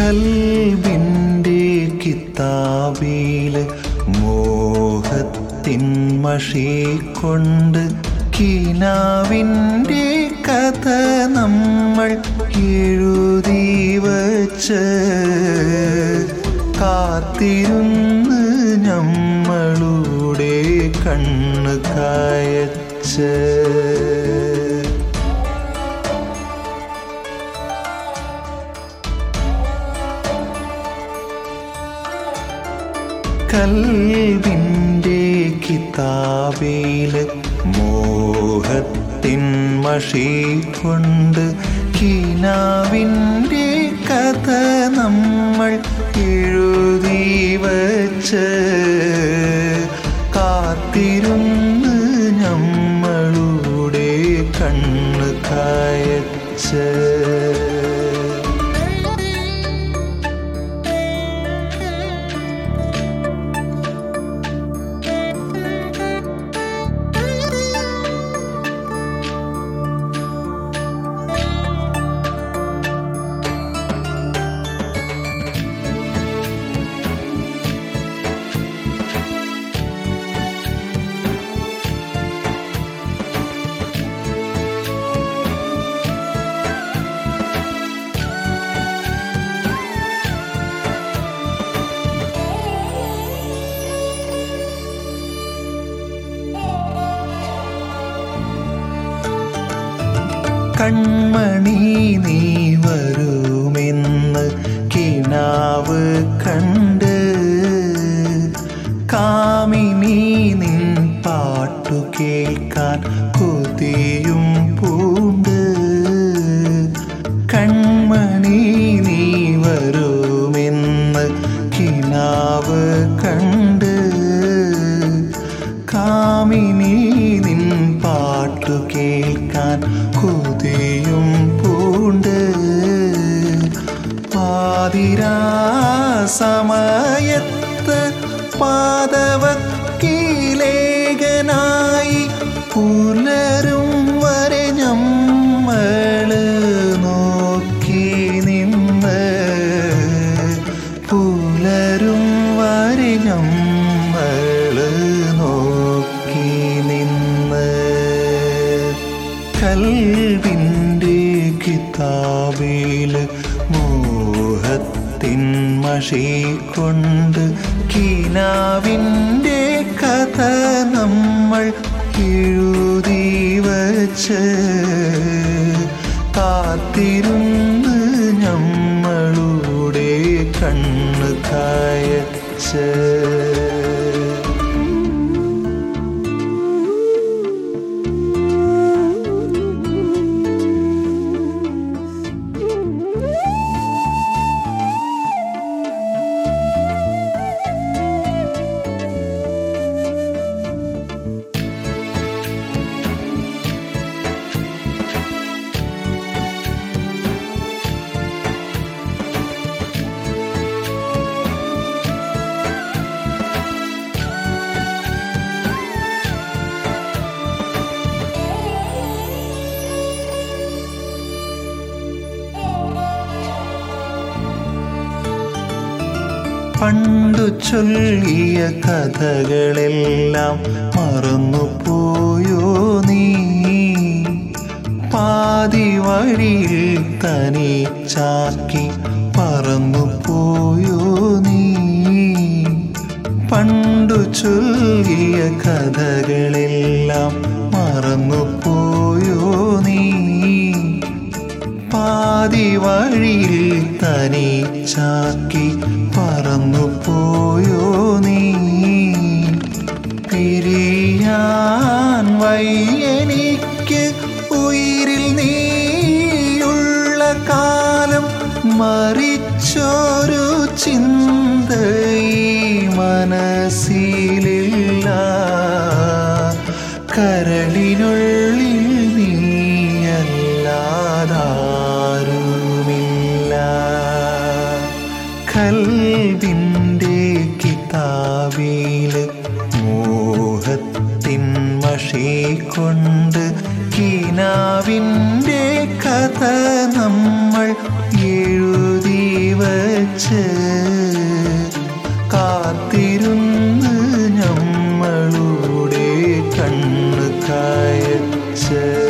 കൽബിൻ്റെ കിതാബില് മോഹത്തിൻ മഷി കൊണ്ട് കിനാവിൻ്റെ കഥ നമ്മൾ എഴുതി വച്ച് കാത്തിരുന്ന് നമ്മളുടെ കണ്ണ് കായച്ച് കൽവിൻ്റെ കിതാബില് മോഹത്തിൻ മഷി കൊണ്ട് കിനാവിൻ്റെ കഥ നമ്മൾ എഴുതി വച്ച് കാത്തിരുന്ന് നമ്മളുടെ കണ്ണ് കായച്ച് കൺമണി നീ വരുമെന്ന് കിനാവ് കണ്ട് കാമിനി നിൻ പാട്ടു കേൾക്കാൻ കൊതിയും പൂണ്ട് കൺമണി നീ വരുമെന്ന് കിനാവ് കണ്ട് കാമിനി നിൻ പാട്ടു കേൾക്കാൻ കൊതിയും പൂണ്ട് പാതിരാ സമയത്ത് പാതവക്കീലേഖനായി പുലരും വരെ ഞമ്മള് നോക്കി നിന്ന് പുലരും വരെ ഞമ്മള് നോക്കി നിന്ന് കൽവിൻ്റെ കിതാബില് മോഹത്തിൻ മഷി കൊണ്ട് കിനാവിൻ്റെ കഥ നമ്മൾ എഴുതി വച്ച് കാത്തിരുന്ന് നമ്മളുടെ കണ്ണ് കായച്ച് പണ്ടു ചൊല്ലിയ കഥകളെല്ലാം മറന്നുപോയോ നീ പാതി വഴിയിൽ തനിച്ചാക്കി പറന്നുപോയോ നീ പണ്ടു ചൊല്ലിയ കഥകളെല്ലാം മറന്നുപോയോ നീ പാതി വഴിയിൽ തനിച്ചാക്കി പറന്നു പോയോ നീ പിരിയാൻ വയ്യെനിക്ക് ഉയിരിൽ നീയുള്ള കാലം മറിച്ചൊരു ചിന്ത ഈ മനസ്സിലില്ല കരളിനുള്ളിൽ നീയല്ലാതാരുമില്ല കൽവിൻ്റെ കിതാബില് മോഹത്തിൻ മഷി കൊണ്ട് കിനാവിൻ്റെ കഥ നമ്മൾ എഴുതി വ കണ്ണു കായച്ച്